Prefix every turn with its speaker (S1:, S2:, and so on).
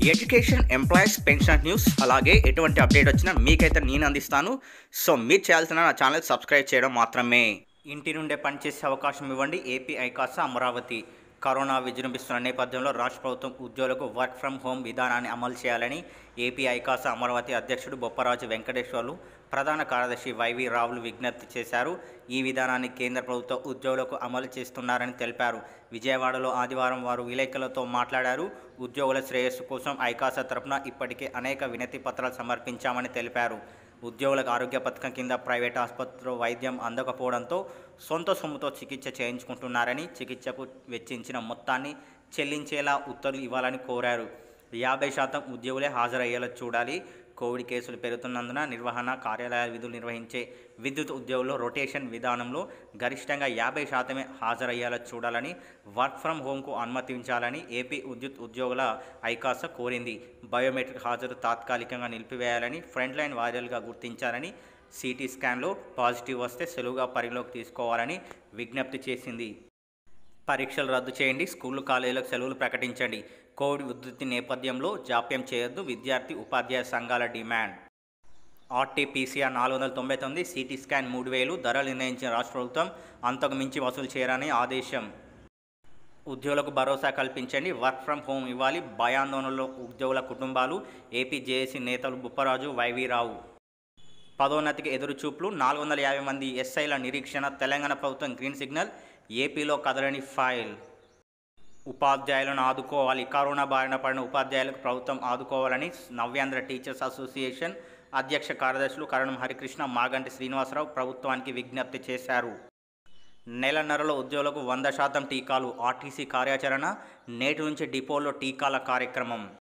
S1: education employees pension news అలాగే ఎటువంటి update వచ్చినా మీకైతే నేను అందిస్తాను సో మీరు చేయాల్సిన నా ఛానల్ సబ్స్క్రైబ్ చేయడం మాత్రమే ఇంటి నుండే పనిచేసే అవకాశం ఇవ్వండి ఏపీ ఐకాస అమరావతి కరోనా విజృంభిస్తున్న నేపథ్యంలో రాష్ట్ర ప్రభుత్వం ఉద్యోగులకు వర్క్ ఫ్రం హోమ్ విధానాన్ని అమలు చేయాలని ఏపీ ఐకాస అమరావతి అధ్యక్షుడు బొప్పరాజు వెంకటేశ్వర్లు ప్రధాన కార్యదర్శి వైవి రావులు విజ్ఞప్తి చేశారు ఈ విధానాన్ని కేంద్ర ప్రభుత్వ ఉద్యోగులకు అమలు చేస్తున్నారని తెలిపారు విజయవాడలో ఆదివారం వారు విలేకరులతో మాట్లాడారు ఉద్యోగుల శ్రేయస్సు కోసం ఐకాస తరపున ఇప్పటికే అనేక వినతి పత్రాలు సమర్పించామని తెలిపారు ఉద్యోగులకు ఆరోగ్య పథకం కింద ప్రైవేట్ ఆసుపత్రిలో వైద్యం అందకపోవడంతో సొంత సొమ్ముతో చికిత్స చేయించుకుంటున్నారని చికిత్సకు వెచ్చించిన మొత్తాన్ని చెల్లించేలా ఉత్తర్వులు ఇవ్వాలని కోరారు యాభై శాతం ఉద్యోగులే హాజరయ్యేలా చూడాలి కోవిడ్ కేసులు పెరుగుతున్నందున నిర్వహణ కార్యాలయాల విధులు నిర్వహించే విద్యుత్ ఉద్యోగుల్లో రొటేషన్ విధానంలో గరిష్టంగా యాభై శాతమే హాజరయ్యేలా చూడాలని వర్క్ ఫ్రం హోంకు అనుమతించాలని ఏపీ విద్యుత్ ఉద్యోగుల ఐకాస కోరింది బయోమెట్రిక్ హాజరు తాత్కాలికంగా నిలిపివేయాలని ఫ్రంట్ లైన్ వారియర్లుగా గుర్తించాలని సిటీ స్కాన్లో పాజిటివ్ వస్తే సెలవుగా పరిగణలోకి తీసుకోవాలని విజ్ఞప్తి చేసింది పరీక్షలు రద్దు చేయండి స్కూళ్ళు కాలేజీలకు సెలవులు ప్రకటించండి కోవిడ్ ఉధృతి నేపథ్యంలో జాప్యం చేయొద్దు విద్యార్థి ఉపాధ్యాయ సంఘాల డిమాండ్ ఆర్టీపీసీఆర్ నాలుగు వందల తొంభై తొమ్మిది సిటీ స్కాన్ మూడు వేలు ధరలు నిర్ణయించిన రాష్ట్ర ప్రభుత్వం అంతకు మించి వసూలు చేయాలని ఆదేశం ఉద్యోగులకు భరోసా కల్పించండి వర్క్ ఫ్రం హోమ్ ఇవ్వాలి భయాందోళనలో ఉద్యోగుల కుటుంబాలు ఏపీ జేఏసీ నేతలు బుప్పరాజు వైవీరావు పదోన్నతికి ఎదురుచూపులు నాలుగు వందల యాభై మంది ఎస్ఐల నిరీక్షణ తెలంగాణ ప్రభుత్వం గ్రీన్ సిగ్నల్ ఏపీలో కదలని ఫైల్ ఉపాధ్యాయులను ఆదుకోవాలి కరోనా బారిన పడిన ఉపాధ్యాయులకు ప్రభుత్వం ఆదుకోవాలని నవ్యాంధ్ర టీచర్స్ అసోసియేషన్ అధ్యక్ష కార్యదర్శులు కరణం హరికృష్ణ మాగంటి శ్రీనివాసరావు ప్రభుత్వానికి విజ్ఞప్తి చేశారు నెలన్నరలో ఉద్యోగులకు వంద శాతం టీకాలు ఆర్టీసీ కార్యాచరణ నేటి నుంచి డిపోలో టీకాల కార్యక్రమం